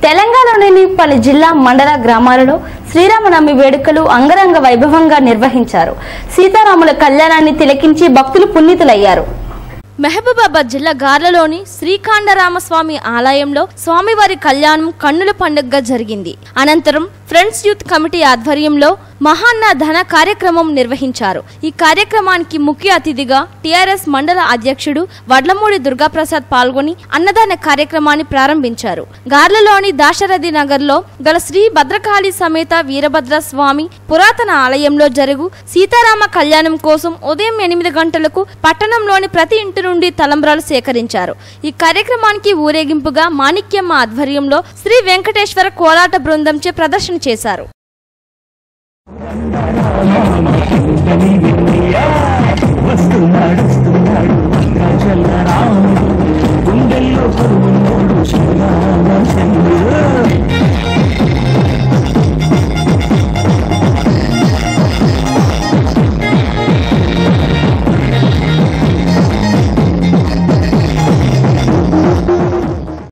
తెలంగాణలోని పలు జిల్లా మండల గ్రామాలలో శ్రీరామనవమి వేడుకలు అంగరంగ వైభవంగా నిర్వహించారు సీతారాముల కళ్యాణాన్ని తిలకించి భక్తులు పునీతులయ్యారు మహబూబాబాద్ జిల్లా గార్లలోని శ్రీకాండరామస్వామి ఆలయంలో స్వామివారి కళ్యాణం కన్నుల పండుగగా జరిగింది అనంతరం ఫ్రెండ్స్ యూత్ కమిటీ ఆధ్వర్యంలో మహాన్నదాన కార్యక్రమం నిర్వహించారు ఈ కార్యక్రమానికి ముఖ్య అతిథిగా టిఆర్ఎస్ మండల అధ్యక్షుడు వడ్లమూడి దుర్గాప్రసాద్ పాల్గొని అన్నదాన కార్యక్రమాన్ని ప్రారంభించారు గార్లలోని దాశరథి నగర్లో గల శ్రీ భద్రకాళి సమేత వీరభద్ర స్వామి పురాతన ఆలయంలో జరుగు సీతారామ కళ్యాణం కోసం ఉదయం ఎనిమిది గంటలకు పట్టణంలోని ప్రతి ఇంటి నుండి తలంబ్రాలు సేకరించారు ఈ కార్యక్రమానికి ఊరేగింపుగా మాణిక్యమ్మ ఆధ్వర్యంలో శ్రీ వెంకటేశ్వర కోలాట బృందంచే ప్రదర్శన చేశారు వస్తున్నాడు వస్తున్నాడు రాజల్ల రాముడు గుండెల్లో పరుగున్నాడు శ్రీరామ